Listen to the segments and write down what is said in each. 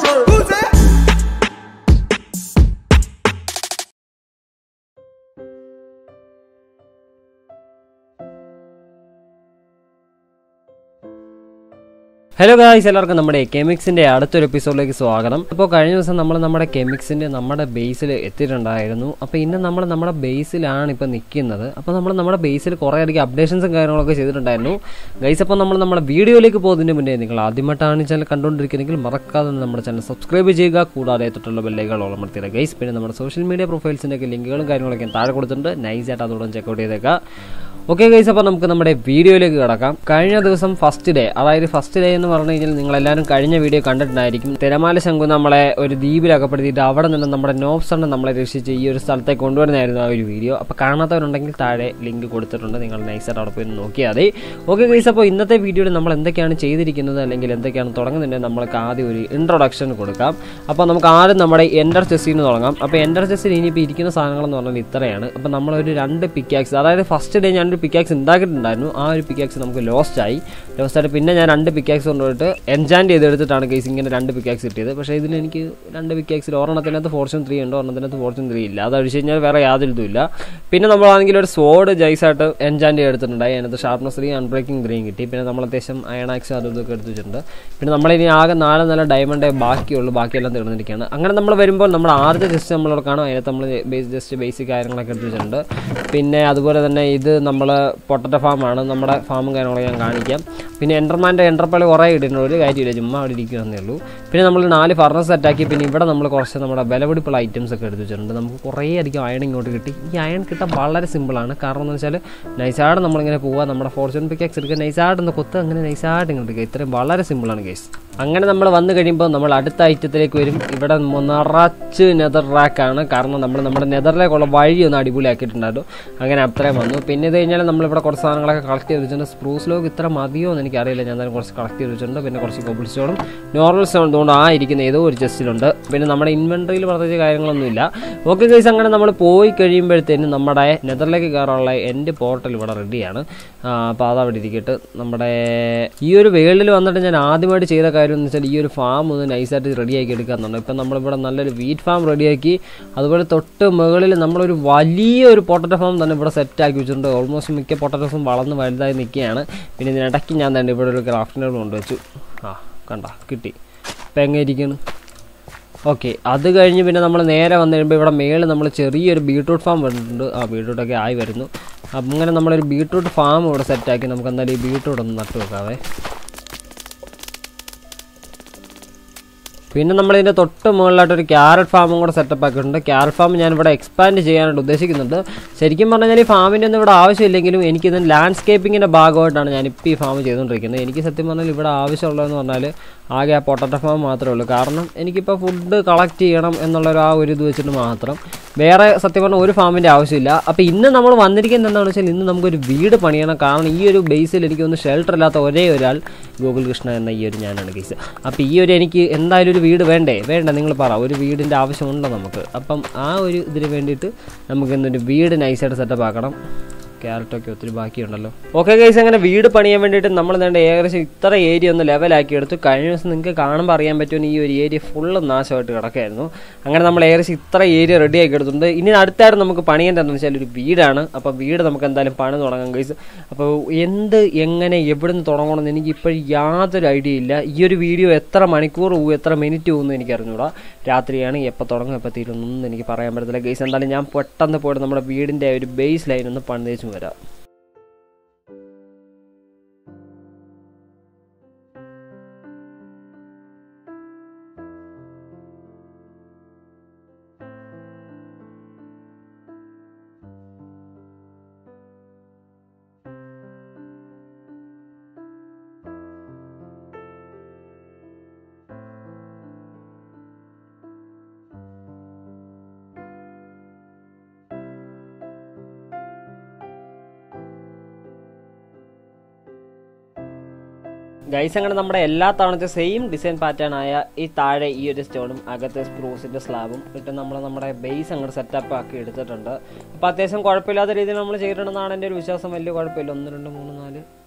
say? Who say? Hello guys എല്ലാവർക്കും നമ്മുടെ കെമിക്സിന്റെ അടുത്തൊരു എപ്പിസോഡിലേക്ക് സ്വാഗതം അപ്പോൾ കഴിഞ്ഞ ദിവസം നമ്മൾ നമ്മുടെ കെമിക്സിന്റെ നമ്മുടെ ബേസിൽ എത്തിയിട്ടുണ്ടായിരുന്നു അപ്പോൾ ഇന്ന് നമ്മൾ നമ്മുടെ ബേസിലാണ് ഇപ്പോൾ നിൽക്കുന്നത് അപ്പോൾ നമ്മൾ നമ്മുടെ ബേസിൽ കുറേ അധികം അപ്ഡേഷൻസും കാര്യങ്ങളൊക്കെ ചെയ്തിട്ടുണ്ടായിരുന്നു ഗൈസ് അപ്പോൾ നമ്മൾ നമ്മുടെ വീഡിയോയിലേക്ക് പോകുന്നതിന് മുന്നേ നിങ്ങൾ ആദ്യമായിട്ടാണ് ഈ ചാനൽ കണ്ടുകൊണ്ടിരിക്കുന്നെങ്കിൽ മറക്കാതെ തന്നെ നമ്മുടെ ചാനൽ സബ്സ്ക്രൈബ് ചെയ്യുക കൂടാതെ തൊട്ടുള്ള ബെല്ലൈകൾ ഓളമർത്തിയത് ഗൈസ് പിന്നെ നമ്മുടെ സോഷ്യൽ മീഡിയ പ്രൊഫൈൽസിൻ്റെ ഒക്കെ ലിങ്കുകളും കാര്യങ്ങളൊക്കെ ഞാൻ താഴെ കൊടുത്തിട്ടുണ്ട് നൈസായിട്ട് അതോടെ ചെക്കൗട്ട് ചെയ്തേക്കാം ഓക്കെ ഗൈസ് അപ്പോൾ നമുക്ക് നമ്മുടെ വീഡിയോയിലേക്ക് കിടക്കാം കഴിഞ്ഞ ദിവസം ഫസ്റ്റ് ഡേ അതായത് ഫസ്റ്റ് ഡേ എന്ന് പറഞ്ഞു കഴിഞ്ഞാൽ നിങ്ങൾ എല്ലാവരും കഴിഞ്ഞ വീഡിയോ കണ്ടിട്ടുണ്ടായിരിക്കും തിരമാല ശംഖു നമ്മളെ ഒരു ദ്വീപിൽ അകപ്പെടുത്തിയിട്ട് അവിടെ നിന്ന് നമ്മുടെ നോബ്സണ് നമ്മളെ രക്ഷിച്ച് ഈ ഒരു സ്ഥലത്തേക്ക് കൊണ്ടുവരുന്നതായിരുന്നു ആ ഒരു വീഡിയോ അപ്പോൾ കാണാത്തവരുണ്ടെങ്കിൽ താഴെ ലിങ്ക് കൊടുത്തിട്ടുണ്ട് നിങ്ങൾ നൈസായിട്ട് അവിടെ പോയി നോക്കിയാൽ മതി ഓക്കെ ഗൈസ് അപ്പോൾ ഇന്നത്തെ വീഡിയോയിൽ നമ്മൾ എന്തൊക്കെയാണ് ചെയ്തിരിക്കുന്നത് അല്ലെങ്കിൽ എന്തൊക്കെയാണ് തുടങ്ങുന്നുണ്ട് നമ്മൾക്ക് ആദ്യം ഒരു ഇൻട്രൊഡക്ഷൻ കൊടുക്കാം അപ്പോൾ നമുക്ക് ആദ്യം നമ്മുടെ എൻഡർ ചെസ്സിൽ നിന്ന് തുടങ്ങാം അപ്പോൾ എൻഡർ ചെസ്സിൽ ഇനിയിപ്പോൾ ഇരിക്കുന്ന സാധനങ്ങളെന്ന് പറഞ്ഞാൽ ഇത്രയാണ് അപ്പോൾ നമ്മളൊരു രണ്ട് പിക്കാക്സ് അതായത് ഫസ്റ്റ് ഡേ ഞാനൊരു പിക്കാക്സ് ഉണ്ടാക്കിയിട്ടുണ്ടായിരുന്നു ആ ഒരു പിക്കാക്സ് നമുക്ക് ലോസ്റ്റ് ആയി ലോസ്റ്റ് ആയിട്ട് പിന്നെ ഞാൻ രണ്ട് പിക്കാക്സ് കൊണ്ടുപോയിട്ട് എൻജാൻഡ് ചെയ്തെടുത്തിട്ടാണ് കേസ് ഇങ്ങനെ രണ്ട് പിക്കാക്സ് കിട്ടിയത് പക്ഷേ ഇതിൽ എനിക്ക് രണ്ട് പിക്കാക്സിൽ ഒരെണ്ണത്തിനകത്ത് ഫോർച്യൂൺ ത്രീ ഉണ്ട് ഒരെണ്ണത്തിനകത്ത് ഫോർച്യൂൺ ത്രീ ഇല്ല അത് അടിച്ചു കഴിഞ്ഞാൽ വേറെ യാതൊരു ഇതുമില്ല പിന്നെ നമ്മളാണെങ്കിൽ ഒരു സ്വോർഡ് ജൈസായിട്ട് എൻജാൻഡ് ചെയ്തെടുത്തിട്ടുണ്ടായി അതിനകത്ത് ഷാർപ്നസ് ത്രീ അൺബ്രേക്കിംഗ് ത്രീയും കിട്ടി പിന്നെ നമ്മൾ അത്യാവശ്യം അയണാക്സ് അതും ഇതൊക്കെ എടുത്ത് വെച്ചിട്ടുണ്ട് പിന്നെ നമ്മളിനി ആകെ നാല് നല്ല ഡയമണ്ടേ ബാക്കിയുള്ളൂ ബാക്കിയെല്ലാം തീർന്നിരിക്കുകയാണ് അങ്ങനെ നമ്മൾ വരുമ്പോൾ നമ്മൾ ആദ്യത്തെ ജസ്റ്റ് നമ്മളോട് കാണും അതിനകത്ത് നമ്മൾ ബേസ് ജസ്റ്റ് ബേസിക് കാര്യങ്ങളൊക്കെ എടുത്ത് വെച്ചിട്ടുണ്ട് പിന്നെ അതുപോലെ തന്നെ ഇത് നമ്മൾ പൊട്ടറ്റ ഫാമാണ് നമ്മുടെ ഫാമും കാര്യങ്ങളൊക്കെ ഞാൻ കാണിക്കാം പിന്നെ എൻ്റർമാൻ്റെ എൻ്റർപ്പള്ളി കുറേ ഇടുന്നുണ്ട് ഒരു കാര്യമില്ല ചുമ്മാ അവിടെ ഇരിക്കുകയെന്നേ ഉള്ളൂ പിന്നെ നമ്മൾ നാല് ഫർണസ് സെറ്റാക്കി പിന്നെ ഇവിടെ നമ്മൾ കുറച്ച് നമ്മുടെ വിലപിടിപ്പുള്ള ഐറ്റംസ് ഒക്കെ എടുത്ത് വെച്ചിട്ടുണ്ട് നമുക്ക് കുറേ അധികം അയൺ ഇങ്ങോട്ട് കിട്ടി ഈ അയൺ കിട്ടാൻ വളരെ സിമ്പിളാണ് കാരണം എന്ന് വെച്ചാൽ നൈസായിട്ട് നമ്മളിങ്ങനെ പോവുക നമ്മുടെ ഫോർച്യൂൺ പിക്കാക്സ് എടുക്കുക നൈസായിട്ട് ഒന്ന് കൊത്ത് അങ്ങനെ നൈസായിട്ട് ഇങ്ങോട്ട് എടുക്കുക ഇത്രയും വളരെ സിമ്പിളാണ് കേസ് അങ്ങനെ നമ്മൾ വന്നു കഴിയുമ്പോൾ നമ്മൾ അടുത്ത ഐറ്റത്തിലേക്ക് വരും ഇവിടെ നിറച്ച് നെതർ റാക്കാണ് കാരണം നമ്മൾ നമ്മുടെ നെതറിലേക്കുള്ള വഴി ഒന്ന് അടിപൊളിയാക്കിയിട്ടുണ്ടായിരുന്നു അങ്ങനെ അത്രയും വന്നു പിന്നെ ഇത് കഴിഞ്ഞാൽ നമ്മളിവിടെ കുറച്ച് സാധനങ്ങളൊക്കെ കളക്ട് ചെയ്ത് വെച്ചിട്ടുണ്ട് സ്പ്രൂസ് ലോഗ് ഇത്ര മതിയോ എന്ന് എനിക്കറിയില്ല ഞാൻ എന്തായാലും കുറച്ച് കളക്ട് ചെയ്ത് വെച്ചിട്ടുണ്ട് പിന്നെ കുറച്ച് കൊബിൾ സ്റ്റോണും നോർമൽ സ്റ്റോൺ അതുകൊണ്ട് ആ ഇരിക്കുന്ന ഏതോ ഒരു ചെസ്റ്റിലുണ്ട് പിന്നെ നമ്മുടെ ഇൻവെൻട്രിയിൽ പ്രത്യേകിച്ച് കാര്യങ്ങളൊന്നുമില്ല ഓക്കെ കേസ് അങ്ങനെ നമ്മൾ പോയി കഴിയുമ്പോഴത്തേനും നമ്മുടെ നെതറിലേക്ക് കയറാനുള്ള എൻ്റെ പോർട്ടൽ ഇവിടെ റെഡിയാണ് അപ്പോൾ അത് അവിടെ ഇരിക്കട്ട് നമ്മുടെ ഈ ഒരു വേൾഡിൽ വന്നിട്ട് ഞാൻ ആദ്യമായിട്ട് ചെയ്ത കാര്യം എന്ന് വെച്ചാൽ ഈ ഒരു ഫാം ഒന്ന് നൈസായിട്ട് റെഡിയാക്കി എടുക്കാന്നുണ്ട് ഇപ്പം നമ്മളിവിടെ നല്ലൊരു വീറ്റ് ഫാം റെഡിയാക്കി അതുപോലെ തൊട്ട് മുകളിൽ നമ്മളൊരു വലിയ ഒരു പൊട്ടറ്റോ ഫാം തന്നെ ഇവിടെ സെറ്റ് ആക്കി വെച്ചിട്ടുണ്ട് ഓൾമോസ്റ്റ് മിക്ക പൊട്ടറ്റോസും വളർന്ന് വലുതായി നിൽക്കുകയാണ് പിന്നെ ഇതിനിടയ്ക്ക് ഞാൻ തന്നെ ഇവിടെ ഒരു ക്രാഫ്റ്റിനോട് കൊണ്ടുവച്ചു ആ കണ്ട കിട്ടി ഇപ്പം എങ്ങനെ ഇരിക്കുന്നു ഓക്കെ അത് കഴിഞ്ഞ് പിന്നെ നമ്മൾ നേരെ വന്നു കഴിയുമ്പോൾ ഇവിടെ മേളിൽ നമ്മൾ ചെറിയൊരു ബീട്രൂട്ട് ഫാം വന്നിട്ടുണ്ട് ആ ബീട്രൂട്ടൊക്കെ ആയി വരുന്നു അങ്ങനെ നമ്മളൊരു ബീട്രൂട്ട് ഫാം ഇവിടെ സെറ്റാക്കി നമുക്ക് എന്തായാലും ഈ ബീട്രൂട്ട് ഒന്ന് നട്ടു വെക്കാവേ പിന്നെ നമ്മൾ ഇതിൻ്റെ തൊട്ട് മുകളിലായിട്ട് ഒരു ക്യാരറ്റ് ഫാമും കൂടെ സെറ്റപ്പ് ആക്കിയിട്ടുണ്ട് ക്യാരറ്റ് ഫാം ഞാൻ ഇവിടെ എക്സ്പാൻഡ് ചെയ്യാനായിട്ട് ഉദ്ദേശിക്കുന്നുണ്ട് ശരിക്കും പറഞ്ഞാൽ ഈ ഫാമിൻ്റെ ഒന്നും ഇവിടെ ആവശ്യമില്ലെങ്കിലും എനിക്കിത് ലാൻഡ്സ്കേപ്പിങ്ങിൻ്റെ ഭാഗമായിട്ടാണ് ഞാനിപ്പോൾ ഈ ഫാം ചെയ്തുകൊണ്ടിരിക്കുന്നത് എനിക്ക് സത്യം പറഞ്ഞാൽ ഇവിടെ ആവശ്യമുള്ളതെന്ന് പറഞ്ഞാൽ ആകെ ആ പൊട്ടറ്റോ ഫാം മാത്രമേ ഉള്ളൂ കാരണം എനിക്കിപ്പോൾ ഫുഡ് കളക്ട് ചെയ്യണം എന്നുള്ളൊരു ആ ഒരു ഇത് വെച്ചിട്ട് മാത്രം വേറെ സത്യം പറഞ്ഞാൽ ഒരു ഫാമിൻ്റെ ആവശ്യമില്ല അപ്പോൾ ഇന്ന് നമ്മൾ വന്നിരിക്കുന്നത് എന്താണെന്ന് വെച്ചാൽ ഇന്ന് നമുക്കൊരു വീട് പണിയണം കാരണം ഈ ഒരു ബേസിൽ എനിക്കൊന്ന് ഷെൽട്ടർ ഇല്ലാത്ത ഒരേ ഒരാൾ ഗൂഗിൾ കൃഷ്ണ എന്ന ഈ ഒരു ഞാനാണ് കേസ് അപ്പോൾ ഈ ഒരു എനിക്ക് എന്തായാലും ഒരു വീട് വേണ്ടേ വേണ്ട നിങ്ങൾ പറ ഒരു വീടിൻ്റെ ആവശ്യമുണ്ടോ നമുക്ക് അപ്പം ആ ഒരു ഇതിന് വേണ്ടിയിട്ട് നമുക്ക് ഇന്നൊരു വീട് നൈസായിട്ട് സെറ്റപ്പ് ആക്കണം ക്യാരറ്റൊക്കെ ഒത്തിരി ബാക്കിയുണ്ടല്ലോ ഓക്കെ ഗൈസ് അങ്ങനെ വീട് പണിയാൻ വേണ്ടിയിട്ട് നമ്മൾ നേണ്ട ഏകദേശം ഇത്ര ഏരിയ ഒന്ന് ലെവലാക്കി എടുത്തു കഴിഞ്ഞ ദിവസം നിങ്ങൾക്ക് കാണുമ്പോൾ അറിയാൻ പറ്റുമെന്ന് ഈ ഒരു ഏരിയ ഫുള്ള് നാശമായിട്ട് കിടക്കായിരുന്നു അങ്ങനെ നമ്മൾ ഏകദേശം ഇത്ര ഏരിയ റെഡി ആക്കി എടുത്തിട്ടുണ്ട് ഇനി അടുത്തായിട്ട് നമുക്ക് പണിയേണ്ടതെന്ന് വെച്ചാൽ ഒരു വീടാണ് അപ്പോൾ വീട് നമുക്ക് എന്തായാലും പണി തുടങ്ങാം ഗൈസ് അപ്പോൾ എന്ത് എങ്ങനെ എവിടെ നിന്ന് തുടങ്ങണമെന്ന് എനിക്ക് ഇപ്പോഴും യാതൊരു ഐഡിയ ഇല്ല ഈ ഒരു വീഡിയോ എത്ര മണിക്കൂർ പോകും എത്ര മിനിറ്റ് പോകുമെന്ന് എനിക്ക് അറിഞ്ഞൂടാ രാത്രിയാണ് എപ്പോൾ തുടങ്ങും എപ്പോൾ തീരുന്നൊന്നും എനിക്ക് പറയാൻ പറ്റത്തില്ല ഗൈസ് എന്തായാലും ഞാൻ പെട്ടെന്ന് പോയിട്ട് നമ്മുടെ വീടിൻ്റെ ഒരു ബേസ് ലൈൻ ഒന്ന് പണിതേച്ചും വരാം ഗൈസ് അങ്ങനെ നമ്മുടെ എല്ലാ തവണത്തെ സെയിം ഡിസൈൻ പാറ്റേൺ ആയ ഈ താഴെ ഈ ഒരു സ്റ്റോണും അകത്തെ സ്പ്രൂസിന്റെ സ്ലാബും ഇട്ട് നമ്മൾ നമ്മുടെ ബേസ് അങ്ങോട്ട് സെറ്റപ്പ് ആക്കി എടുത്തിട്ടുണ്ട് അപ്പോൾ അത്യാവശ്യം കുഴപ്പമില്ലാത്ത രീതിയിൽ നമ്മൾ ചെയ്തിട്ടുണ്ടെന്നാണ് എൻ്റെ ഒരു വിശ്വാസം വലിയ കുഴപ്പമില്ല ഒന്ന് രണ്ട് മൂന്ന് നാല് അഞ്ച്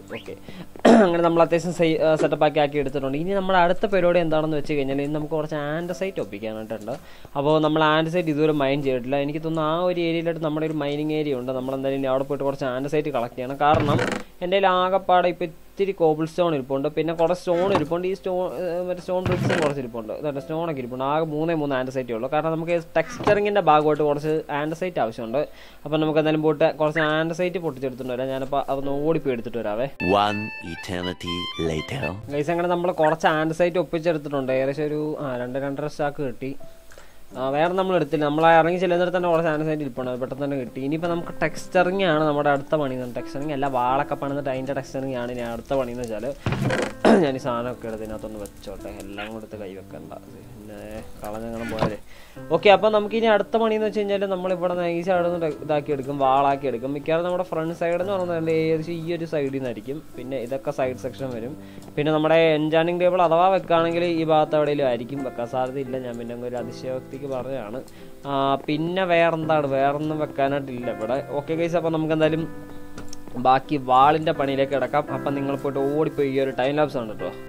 ഓക്കെ അങ്ങനെ നമ്മൾ അത്യാവശ്യം സെറ്റപ്പ് ആക്കി ആക്കി എടുത്തിട്ടുണ്ട് ഇനി നമ്മുടെ അടുത്ത പരിപാടി എന്താണെന്ന് വെച്ച് കഴിഞ്ഞാൽ ഇനി നമുക്ക് കുറച്ച് ആൻഡസൈറ്റ് ഒപ്പിക്കാനായിട്ടുണ്ട് അപ്പോൾ നമ്മൾ ആൻഡസൈറ്റ് ഇതുവരെ മൈൻ ചെയ്തിട്ടില്ല എനിക്ക് തോന്നുന്നു ആ ഒരു ഏരിയയിലായിട്ട് നമ്മുടെ ഒരു മൈനിങ് ഏരിയ ഉണ്ട് നമ്മൾ എന്തായാലും ഇനി അവിടെ പോയിട്ട് കുറച്ച് ആൻഡസൈറ്റ് കളക്ട് ചെയ്യണം കാരണം എൻ്റെ കയ്യിൽ ആകെപ്പാടെ ഇപ്പോൾ ഇത്തിരി കോബിൾ സ്റ്റോൺ ഇരിപ്പുണ്ട് പിന്നെ കുറച്ച് സ്റ്റോൺ ഇരിപ്പുണ്ട് ഈ സ്റ്റോൺ മറ്റേ സ്റ്റോൺ ബ്രിക്സും കുറച്ച് ഇരിപ്പുണ്ട് ഇതുണ്ട് സ്റ്റോണൊക്കെ ഇരിപ്പുണ്ട് ആകെ മൂന്നേ മൂന്ന് ആൻഡസൈറ്റേ ഉള്ളൂ കാരണം നമുക്ക് ടെക്സ്ചറിങ്ങിൻ്റെ ഭാഗമായിട്ട് കുറച്ച് ആൻഡസൈറ്റ് ആവശ്യമുണ്ട് അപ്പോൾ നമുക്ക് എന്തായാലും പോയിട്ട് കുറച്ച് ആൻഡസൈറ്റ് പൊട്ടിച്ചെടുത്തിട്ട് വരാം ഞാനപ്പോൾ അതൊന്ന് ഓടിപ്പോയി എടുത്തിട്ട് വരാവേ One eternity later. ഗൈസ് അങ്ങനെ നമ്മൾ കുറച്ച് ആൻഡസൈറ്റ് ഒപ്പിച്ചെടുത്തിട്ടുണ്ട് ഏകദേശം ഒരു ആ രണ്ട് രണ്ടര സ്റ്റാക്ക് കിട്ടി ആ, വേറെ നമ്മൾ എടുത്തില്ല നമ്മൾ ഇറങ്ങി ചെല്ലുന്നിടത്ത് തന്നെ കുറച്ച് ആൻഡസൈറ്റ് ഇരിപ്പുണ്ട് അത് പെട്ടെന്ന് തന്നെ കിട്ടി ഇനിയിപ്പോൾ നമുക്ക് ടെക്സ്ചറിങ് ആണ് നമ്മുടെ അടുത്ത പണി ടെക്സ്ചറിങ് അല്ല വാളൊക്കെ പണിന്നിട്ട് അതിൻ്റെ ടെക്സ്ചറിങ് ആണ് ഇനി അടുത്ത പണി എന്ന് വെച്ചാൽ ഞാൻ ഈ സാധനമൊക്കെ എടുത്ത് ഇതിനകത്തൊന്ന് വെച്ചോട്ടെ എല്ലാം കൂടെ എടുത്ത് കൈ വെക്കണ്ട പിന്നെ കളഞ്ഞങ്ങനെ പോയാലേ ഓക്കെ അപ്പോൾ നമുക്ക് ഇനി അടുത്ത പണി എന്ന് വെച്ച് കഴിഞ്ഞാൽ നമ്മളിവിടെ നൈസ് അവിടെ നിന്ന് ഇതാക്കി എടുക്കും വാളാക്കി എടുക്കും മിക്കവാറും നമ്മുടെ ഫ്രണ്ട് സൈഡ് എന്ന് പറയുന്നത് ഏകദേശം ഈ ഒരു സൈഡിൽ നിന്നായിരിക്കും പിന്നെ ഇതൊക്കെ സൈഡ് സെക്ഷൻ വരും പിന്നെ നമ്മുടെ എൻജാനിങ് ടേബിൾ അഥവാ വെക്കുകയാണെങ്കിൽ ഈ ഭാഗത്ത് എവിടെയെങ്കിലും ആയിരിക്കും വെക്കാൻ സാധ്യതയില്ല ഞാൻ പിന്നെ അങ്ങ് ഒരു അതിശയോക്തിക്ക് പറഞ്ഞതാണ് ആ, പിന്നെ വേറെന്താണ് വേറൊന്നും വെക്കാനായിട്ടില്ല ഇവിടെ ഓക്കെ ഗൈസ് അപ്പോൾ നമുക്ക് എന്തായാലും ബാക്കി വാളിൻ്റെ പണിയിലേക്ക് കിടക്കാം അപ്പം നിങ്ങൾ പോയിട്ട് ഓടിപ്പോയി ഈ ഒരു ടൈം ലാബ്സ് ആണ് കേട്ടോ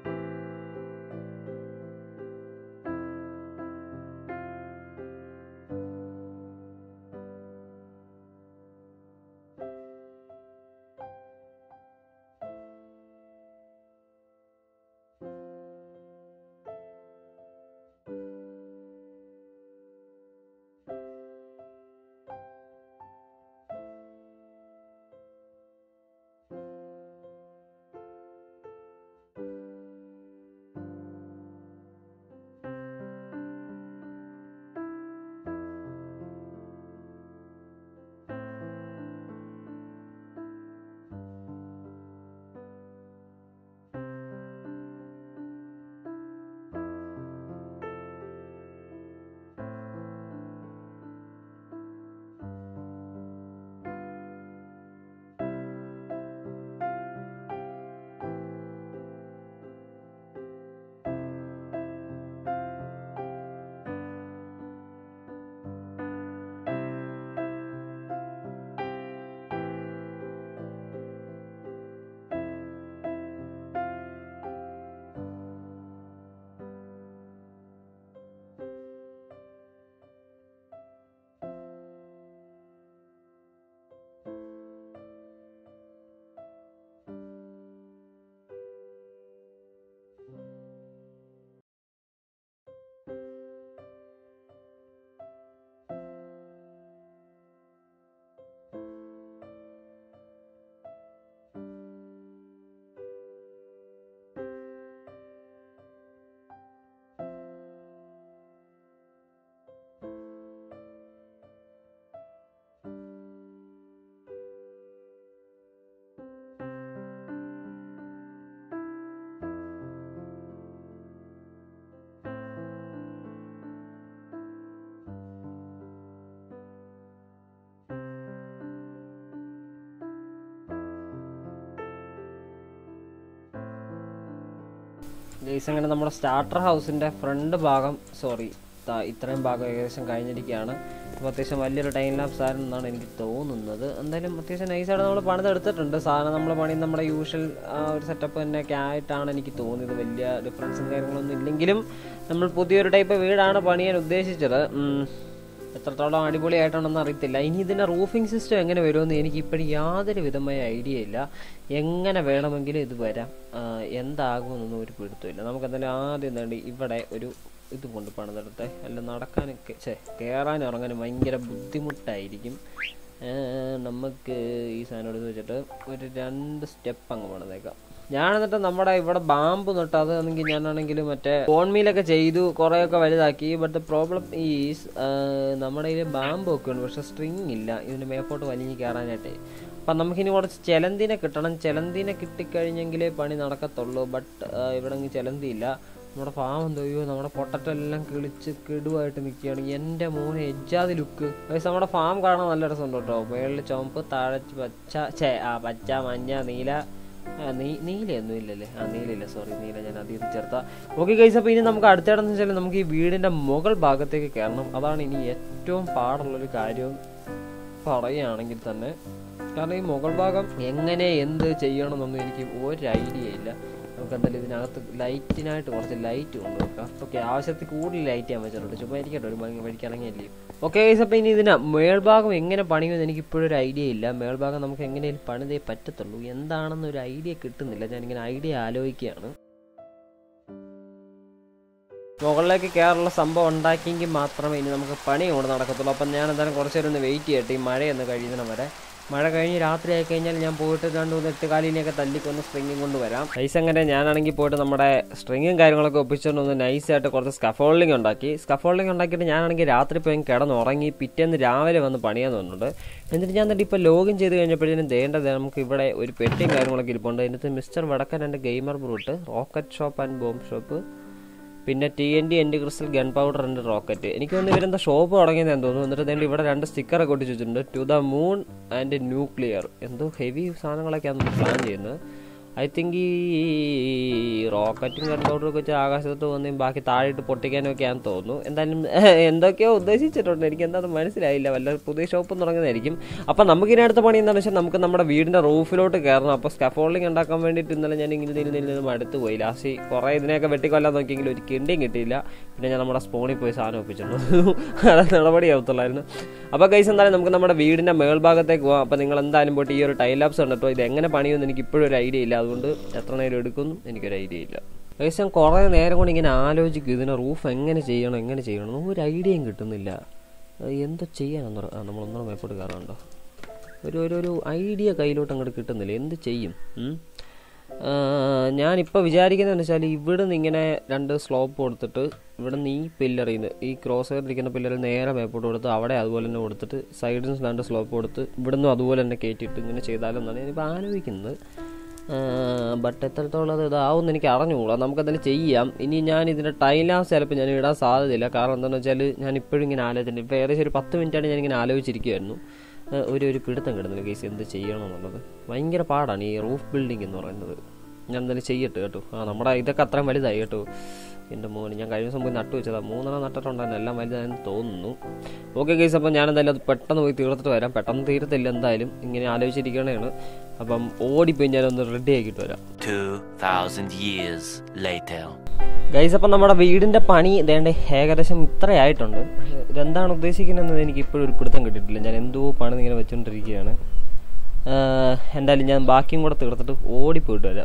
ഗൈസ് അങ്ങനെ നമ്മുടെ സ്റ്റാർട്ടർ ഹൗസിൻ്റെ ഫ്രണ്ട് ഭാഗം സോറി ഇത്രയും ഭാഗം ഏകദേശം കഴിഞ്ഞിരിക്കുകയാണ് അപ്പോൾ അത്യാവശ്യം വലിയൊരു ടൈം ലാപ്സ് ആയിരുന്നു എന്നാണ് എനിക്ക് തോന്നുന്നത് എന്തായാലും അത്യാവശ്യം നൈസായിട്ട് നമ്മൾ പണിതെടുത്തിട്ടുണ്ട് സാധനം നമ്മൾ പണി നമ്മുടെ യൂഷ്വൽ ഒരു സെറ്റപ്പ് തന്നെയൊക്കെ ആയിട്ടാണ് എനിക്ക് തോന്നിയത് വലിയ ഡിഫറൻസും കാര്യങ്ങളൊന്നും ഇല്ലെങ്കിലും നമ്മൾ പുതിയൊരു ടൈപ്പ് വീടാണ് പണിയാൻ ഉദ്ദേശിച്ചത് ഉം. എത്രത്തോളം അടിപൊളിയായിട്ടാണെന്ന് അറിയത്തില്ല ഇനി ഇതിൻ്റെ റൂഫിംഗ് സിസ്റ്റം എങ്ങനെ വരുമെന്ന് എനിക്ക് ഇപ്പോഴും യാതൊരു വിധമായ ഐഡിയ ഇല്ല എങ്ങനെ വേണമെങ്കിലും ഇത് വരാം ആ, എന്താകുമെന്നൊന്നും ഒരു പിടുത്തമില്ല നമുക്ക് എന്തായാലും ആദ്യം വേണ്ടി ഇവിടെ ഒരു ഇത് കൊണ്ട് പണിതെടുത്തെ അല്ല നടക്കാനൊക്കെ ചേ കയറാനും ഇറങ്ങാനും ഭയങ്കര ബുദ്ധിമുട്ടായിരിക്കും ഏ, നമുക്ക് ഈ സാധനം എടുത്ത് വെച്ചിട്ട് ഒരു രണ്ട് സ്റ്റെപ്പ് അങ്ങ് പണിതേക്കാം ഞാൻ എന്നിട്ട് നമ്മുടെ ഇവിടെ ബാമ്പ് നട്ട് അതാണെങ്കിൽ ഞാനാണെങ്കിൽ മറ്റേ ഫോൺമീലൊക്കെ ചെയ്തു കുറേയൊക്കെ വലുതാക്കി ബട്ട് ദ പ്രോബ്ലം ഈസ് നമ്മുടെ കയ്യിൽ ബാമ്പ് ഒക്കെ ഉണ്ട് പക്ഷെ സ്ട്രിങ് ഇല്ല ഇതിന് മേപ്പോട്ട് വലിഞ്ഞ് കയറാനായിട്ട് അപ്പം നമുക്കിനി കുറച്ച് ചെലന്തിനെ കിട്ടണം ചെലന്തിനെ കിട്ടിക്കഴിഞ്ഞെങ്കിലേ പണി നടക്കത്തുള്ളൂ ബട്ട് ഇവിടെ അങ്ങ് ചെലന്തി ഇല്ല നമ്മുടെ ഫാം എന്തോ അയ്യോ നമ്മുടെ പൊട്ടറ്റോ എല്ലാം കിളിച്ച് കിടുവായിട്ട് നിൽക്കുകയാണ് എൻ്റെ മോനെ എജ്ജാതി ലുക്ക് വയസ്സ് നമ്മുടെ ഫാം കാണാൻ നല്ല രസമുണ്ട് കേട്ടോ മേളിൽ ചുവപ്പ് താഴെ പച്ച ചേ ആ പച്ച മഞ്ഞ നീല ആ, നീ നീലയൊന്നും ഇല്ലല്ലേ ആ നീലയില്ല സോറി നീല ഞാൻ അതിൽ ചേർത്ത ഓക്കെ ഗൈസ് അപ്പോൾ ഇനി നമുക്ക് അടുത്തിടെന്ന് വെച്ചാൽ നമുക്ക് ഈ വീടിൻ്റെ മുകൾ ഭാഗത്തേക്ക് കയറണം അതാണ് ഇനി ഏറ്റവും പാടുള്ളൊരു കാര്യം പറയുകയാണെങ്കിൽ തന്നെ കാരണം ഈ മുകൾ ഭാഗം എങ്ങനെ എന്ത് ചെയ്യണമെന്നൊന്നും എനിക്ക് ഒരു ഐഡിയ ഇല്ല നമുക്ക് എന്തായാലും ഇതിനകത്ത് ലൈറ്റിനായിട്ട് കുറച്ച് ലൈറ്റ് കൊണ്ടുവെക്കാം ഓക്കെ ആവശ്യത്തിൽ കൂടുതൽ ലൈറ്റ് ഞാൻ വെച്ചിട്ടുണ്ട് ചുമ്മാ ഇരിക്കട്ടെ ഒരു ഭംഗി വഴിക്കിറങ്ങിയല്ലേ ഓക്കെ ഗൈസ് അപ്പോൾ ഇനി ഇതിന് മേൾഭാഗം എങ്ങനെ പണിയുമെന്ന് എനിക്ക് ഇപ്പോഴും ഒരു ഐഡിയ ഇല്ല മേൾഭാഗം നമുക്ക് എങ്ങനെയും പണിതേ പറ്റത്തുള്ളൂ എന്താണെന്ന് ഒരു ഐഡിയ കിട്ടുന്നില്ല ഞാനിങ്ങനെ ഐഡിയ ആലോചിക്കുകയാണ് മുകളിലേക്ക് കയറുള്ള സംഭവം ഉണ്ടാക്കിയെങ്കിൽ മാത്രമേ ഇനി നമുക്ക് പണി കൊണ്ട് നടക്കത്തുള്ളൂ അപ്പം ഞാൻ എന്തായാലും കുറച്ച് നേരം ഒന്ന് വെയിറ്റ് ചെയ്യട്ടെ ഈ മഴയൊന്ന് കഴിയുന്ന വരെ മഴ കഴിഞ്ഞ് രാത്രി ആയി കഴിഞ്ഞാൽ ഞാൻ പോയിട്ട് രണ്ട് മൂന്ന് എട്ടുകാലിനെയൊക്കെ തല്ലിക്കൊന്ന് സ്ട്രിങ്ങും കൊണ്ട് വരാം നൈസ് അങ്ങനെ ഞാനാണെങ്കിൽ പോയിട്ട് നമ്മുടെ സ്ട്രിങ്ങും കാര്യങ്ങളൊക്കെ ഒപ്പിച്ചുകൊണ്ട് ഒന്ന് നൈസായിട്ട് കുറച്ച് സ്കഫോൾഡിങ് ഉണ്ടാക്കി സ്കഫോൾഡിങ് ഉണ്ടാക്കിയിട്ട് ഞാനാണെങ്കിൽ രാത്രി പോയി കിടന്നുറങ്ങി പിറ്റേന്ന് രാവിലെ വന്ന് പണിയാൻ തോന്നുന്നുണ്ട് എന്നിട്ട് ഞാൻ എന്നിട്ട് ഇപ്പോൾ ലോഗിൻ ചെയ്ത് കഴിഞ്ഞപ്പോഴത്തേനും ദേണ്ടത് നമുക്ക് ഇവിടെ ഒരു പെട്ടിയും കാര്യങ്ങളൊക്കെ ഇരിപ്പുണ്ട് എന്നിട്ട് മിസ്റ്റർ വടക്കൻ എൻ്റെ gamer brute rocket shop and bomb shop പിന്നെ ടി എൻ ഡി എൻ്റെ ക്രിസ്റ്റൽ ഗൺ പൗഡർ ഉണ്ട് റോക്കറ്റ് എനിക്ക് തോന്നുന്നു ഇവരെന്താ ഷോപ്പ് തുടങ്ങിയതെന്ന് തോന്നുന്നു എന്നിട്ട് തന്നെ ഇവിടെ രണ്ട് സ്റ്റിക്കറൊക്കെ ഒട്ടിച്ച് വെച്ചിട്ടുണ്ട് to the moon and nuclear എന്തോ ഹെവി സാധനങ്ങളൊക്കെയാണ് പ്ലാൻ ചെയ്യുന്നത് ഐ തിങ്ക് ഈ റോക്കറ്റും ഗൺ പൗഡറും ഒക്കെ വെച്ച് ആകാശത്തോട്ട് വന്നും ബാക്കി താഴെയിട്ട് പൊട്ടിക്കാനും ഒക്കെയാണെന്ന് തോന്നുന്നു എന്തായാലും എന്തൊക്കെയോ ഉദ്ദേശിച്ചിട്ടുണ്ട് എനിക്ക് എന്താണെന്ന് മനസ്സിലായില്ല വല്ല പുതിയ ഷോപ്പ് തുടങ്ങുന്നതായിരിക്കും അപ്പം നമുക്ക് ഇനി അടുത്ത പണി എന്താണെന്ന് വെച്ചാൽ നമുക്ക് നമ്മുടെ വീടിൻ്റെ റൂഫിലോട്ട് കയറണം അപ്പോൾ സ്കഫോൾഡിങ് ഉണ്ടാക്കാൻ വേണ്ടിയിട്ട് ഇന്നലെ ഞാൻ ഇങ്ങനെ നിന്ന് നിന്ന് നിന്ന് മടുത്ത് പോയി ലാസ്റ്റ് കുറേ ഇതിനെയൊക്കെ വെട്ടിക്കൊല്ലാൻ നോക്കിയെങ്കിലും ഒരു കിണ്ടിയും കിട്ടിയില്ല പിന്നെ ഞാൻ നമ്മുടെ സ്പോണിൽ പോയി സാധനം ഒപ്പിച്ചിട്ടുണ്ട് അത് നടപടിയാവത്തുള്ളായിരുന്നു അപ്പോൾ കൈസ് എന്തായാലും നമുക്ക് നമ്മുടെ വീടിൻ്റെ മേൾഭാഗത്തേക്ക് പോകാം അപ്പോൾ നിങ്ങൾ എന്തായാലും പോയിട്ട് ഈ ഒരു ടൈലാപ്സ് കണ്ടിട്ടോ ഇത് എങ്ങനെ പണിയുമെന്ന് എനിക്ക് ഇപ്പോഴും ഒരു ഐഡിയ ഇല്ല അതുകൊണ്ട് എത്ര നേരം എടുക്കുന്നു എനിക്കൊരു ഐഡിയ ഇല്ല കൈസ് ഞാൻ കുറേ നേരം കൊണ്ട് ഇങ്ങനെ ആലോചിക്കും ഇതിനെ റൂഫ് എങ്ങനെ ചെയ്യണം എങ്ങനെ ചെയ്യണം ഒരു ഐഡിയയും കിട്ടുന്നില്ല അത് എന്തോ ചെയ്യാനെന്ന് നമ്മളൊന്നും മേപ്പോട്ട് കയറാണ്ടോ ഒരു ഒരു ഒരു ഐഡിയ കയ്യിലോട്ട് അങ്ങോട്ട് കിട്ടുന്നില്ല എന്ത് ചെയ്യും ഉം? ആ, ഞാനിപ്പോൾ വിചാരിക്കുന്നതെന്ന് വെച്ചാൽ ഇവിടെ നിന്ന് ഇങ്ങനെ രണ്ട് സ്ലോപ്പ് കൊടുത്തിട്ട് ഇവിടെ നിന്ന് ഈ പില്ലറിൽ നിന്ന് ഈ ക്രോസ് ചെയ്തിരിക്കുന്ന പില്ലറിൽ നേരെ മേപ്പോട്ട് കൊടുത്ത് അവിടെ അതുപോലെ തന്നെ കൊടുത്തിട്ട് സൈഡിൽ നിന്ന് രണ്ട് സ്ലോപ്പ് കൊടുത്ത് ഇവിടെ നിന്നും അതുപോലെ തന്നെ കയറ്റിയിട്ട് ഇങ്ങനെ ചെയ്താലെന്നാണ് ഞാനിപ്പോൾ ആലോചിക്കുന്നത് ബട്ട് എത്രത്തോളം അത് ഇതാവും എനിക്ക് അറിഞ്ഞുകൂടാ നമുക്കതിന് ചെയ്യാം ഇനി ഞാൻ ഇതിൻ്റെ ടൈലാസ് ചിലപ്പോൾ ഞാൻ ഇടാൻ സാധ്യതയില്ല കാരണം എന്താണെന്ന് വെച്ചാൽ ഞാൻ ഇപ്പോഴും ഇങ്ങനെ ആലോചിച്ചിട്ടുണ്ട് ഇപ്പോൾ ഏകദേശം ഒരു പത്ത് മിനിറ്റാണ് ഞാനിങ്ങനെ ആലോചിച്ചിരിക്കുമായിരുന്നു ഏഹ് ഒരു ഒരു പിടുത്തം കിട്ടുന്നില്ല കേസ് എന്ത് ചെയ്യണം എന്നുള്ളത് ഭയങ്കര പാടാണ് ഈ റൂഫ് ബിൽഡിംഗ് എന്ന് പറയുന്നത് ഞാൻ എന്തായാലും ചെയ്യട്ടെ കേട്ടോ ആ നമ്മുടെ ഇതൊക്കെ അത്രയും വലുതായി കേട്ടോ എൻ്റെ മോന് ഞാൻ കഴിഞ്ഞ ദിവസം പോയി നട്ടു വെച്ചതാണ് മൂന്നെണ്ണം നട്ടിട്ടുണ്ടായിരുന്നു എല്ലാം വലുതായെന്ന് തോന്നുന്നു ഓക്കെ കേസ് അപ്പം ഞാൻ എന്തായാലും അത് പെട്ടെന്ന് പോയി തീർത്തിട്ട് വരാം പെട്ടെന്ന് തീരത്തില്ല എന്തായാലും ഇങ്ങനെ ആലോചിച്ചിരിക്കണേണ് അപ്പം ഓടിപ്പോയി ഞാനൊന്ന് റെഡി ആക്കിയിട്ട് വരാം 2,000 years later. ഗൈസ് അപ്പം നമ്മുടെ വീടിന്റെ പണി ദേണ്ട ഏകദേശം ഇത്രയായിട്ടുണ്ട് ഇതെന്താണ് ഉദ്ദേശിക്കുന്നതെന്ന് എനിക്ക് ഇപ്പോഴും ഒരു പിടുത്തം കിട്ടിയിട്ടില്ല ഞാൻ എന്തോ പണി ഇങ്ങനെ വെച്ചുകൊണ്ടിരിക്കുകയാണ് ആഹ് എന്തായാലും ഞാൻ ബാക്കിയും കൂടെ തീർത്തിട്ട് ഓടിപ്പോയിട്ട് വരാം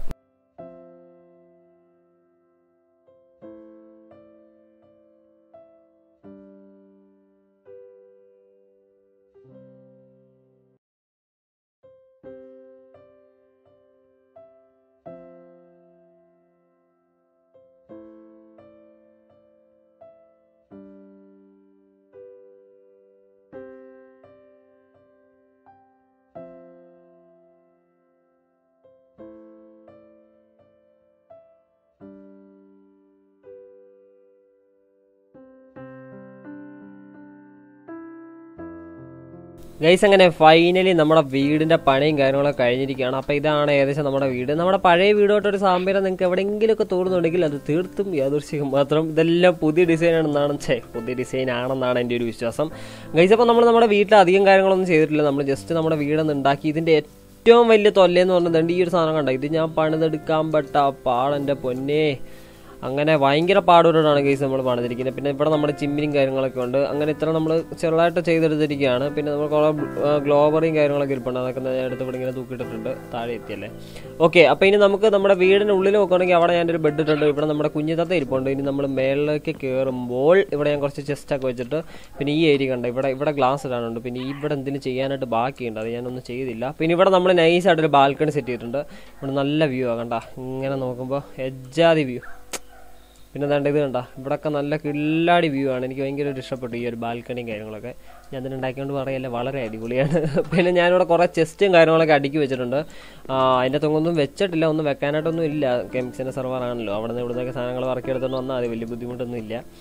ഗൈസ് അങ്ങനെ ഫൈനലി നമ്മുടെ വീടിന്റെ പണിയും കാര്യങ്ങളൊക്കെ കഴിഞ്ഞിരിക്കുകയാണ് അപ്പോൾ ഇതാണ് ഏകദേശം നമ്മുടെ വീട് നമ്മുടെ പഴയ വീടോട്ട് ഒരു സാമ്യം നിങ്ങൾക്ക് എവിടെയെങ്കിലുമൊക്കെ തോന്നുന്നുണ്ടെങ്കിൽ അത് തീർത്തും യാദൃശ്ചികം മാത്രം ഇതെല്ലാം പുതിയ ഡിസൈൻ ആണെന്നാണ് ഛേ പുതിയ ഡിസൈൻ ആണെന്നാണ് എൻ്റെ ഒരു വിശ്വാസം ഗൈസ് അപ്പോൾ നമ്മൾ നമ്മുടെ വീട്ടിൽ അധികം കാര്യങ്ങളൊന്നും ചെയ്തിട്ടില്ല നമ്മൾ ജസ്റ്റ് നമ്മുടെ വീടൊന്ന് ഉണ്ടാക്കി ഇതിൻ്റെ ഏറ്റവും വലിയ തൊല്ലേന്ന് പറഞ്ഞത് ഈ ഒരു സാധനം കണ്ട ഇത് ഞാൻ പണിതെടുക്കാൻ പെട്ട പാടെൻ്റെ പൊന്നേ അങ്ങനെ ഭയങ്കര പാടോടാണ് കേസ് നമ്മൾ പണിതിരിക്കുന്നത് പിന്നെ ഇവിടെ നമ്മുടെ ചിമ്മിനും കാര്യങ്ങളൊക്കെ ഉണ്ട് അങ്ങനെ ഇത്ര നമ്മൾ ചെറുതായിട്ട് ചെയ്തെടുത്തിരിക്കുകയാണ് പിന്നെ നമ്മൾ കുറേ ഗ്ലോബറിയും കാര്യങ്ങളൊക്കെ ഇരിപ്പുണ്ട് അതൊക്കെ ഞാൻ എടുത്ത് ഇവിടെ ഇങ്ങനെ തൂക്കിയിട്ടിട്ടുണ്ട് താഴെ എത്തിയല്ലേ ഓക്കെ അപ്പോൾ ഇനി നമുക്ക് നമ്മുടെ വീടിന് ഉള്ളിൽ നോക്കുകയാണെങ്കിൽ അവിടെ ഞാനൊരു ബെഡ് ഇട്ടുണ്ട് ഇവിടെ നമ്മുടെ കുഞ്ഞിത്തത്ത ഇരിപ്പുണ്ട് ഇനി നമ്മൾ മേളിലേക്ക് കയറുമ്പോൾ ഇവിടെ ഞാൻ കുറച്ച് ചെസ്റ്റൊക്കെ വെച്ചിട്ട് പിന്നെ ഈ ഏരിയ കണ്ട ഇവിടെ ഇവിടെ ഗ്ലാസ് ഇടാനുണ്ട് പിന്നെ ഇവിടെ എന്തെങ്കിലും ചെയ്യാനായിട്ട് ബാക്കിയുണ്ട് അത് ഞാനൊന്നും ചെയ്തില്ല പിന്നെ ഇവിടെ നമ്മൾ നൈസായിട്ടൊരു ബാൽക്കണി സെറ്റ് ചെയ്തിട്ടുണ്ട് ഇവിടെ നല്ല വ്യൂ ആ കണ്ട ഇങ്ങനെ നോക്കുമ്പോൾ എജ്ജാതി വ്യൂ പിന്നെ ദാണ്ട് ഇത് കണ്ട ഇവിടൊക്കെ നല്ല കില്ലാടി വ്യൂ ആണ് എനിക്ക് ഭയങ്കര ഒരു ഇഷ്ടപ്പെട്ടു ഈ ഒരു ബാൽക്കണിയും കാര്യങ്ങളൊക്കെ ഞാൻ അതിന് ഉണ്ടാക്കിക്കൊണ്ട് പറയല്ല വളരെ അടിപൊളിയാണ് പിന്നെ ഞാനിവിടെ കുറേ ചെസ്റ്റും കാര്യങ്ങളൊക്കെ അടുക്കി വെച്ചിട്ടുണ്ട് ആ, അതിൻ്റെ തൊങ്ങൊന്നും വെച്ചിട്ടില്ല ഒന്നും വെക്കാനായിട്ടൊന്നും ഇല്ല കെമിക്സിൻ്റെ സെർവർ ആണല്ലോ അവിടെ നിന്ന് ഇവിടുന്നൊക്കെ സാധനങ്ങൾ ഇറക്കിയെടുത്തോണ്ട് വന്നാൽ അത് വലിയ ബുദ്ധിമുട്ടൊന്നും ഇല്ല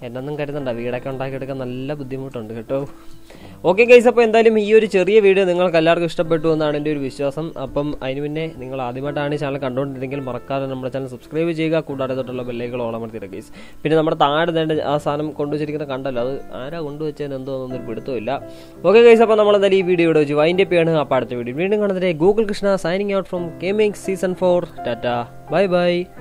എന്നൊന്നും കരുതണ്ട വീടൊക്കെ ഉണ്ടാക്കിയെടുക്കാൻ നല്ല ബുദ്ധിമുട്ടുണ്ട് കേട്ടോ ഓക്കെ ഗൈസ് അപ്പോൾ എന്തായാലും ഈ ഒരു ചെറിയ വീഡിയോ നിങ്ങൾക്ക് എല്ലാവർക്കും ഇഷ്ടപ്പെട്ടു എന്നാണ് എൻ്റെ ഒരു വിശ്വാസം അപ്പം അതിന് മുന്നേ നിങ്ങൾ ആദ്യമായിട്ടാണ് ഈ ചാനൽ കണ്ടുകൊണ്ടിരുന്നെങ്കിൽ മറക്കാതെ നമ്മുടെ ചാനൽ സബ്സ്ക്രൈബ് ചെയ്യുക കൂടാതെ തൊട്ടുള്ള ബെല്ലേകൾ ഓണമർത്തിയിടുക ഗൈസ് പിന്നെ നമ്മുടെ താഴെ തന്നെ ആ സാധനം കൊണ്ടുവച്ചിരിക്കുന്ന കണ്ടല്ലോ അത് ആരാ കൊണ്ടുവച്ചതിന് എന്തോ ഒന്നും പിടുത്തമില്ല ഓക്കെ ഗൈസ് അപ്പോൾ നമ്മൾ എന്തായാലും ഈ വീഡിയോ ഇവിടെ വെച്ച് വൈൻഡ് അപ്പ് ചെയ്യാണ് അപ്പോൾ അടുത്ത വീഡിയോ വീണ്ടും കാണുന്നതിനെ Google Krishna signing out from gaming season four tata bye by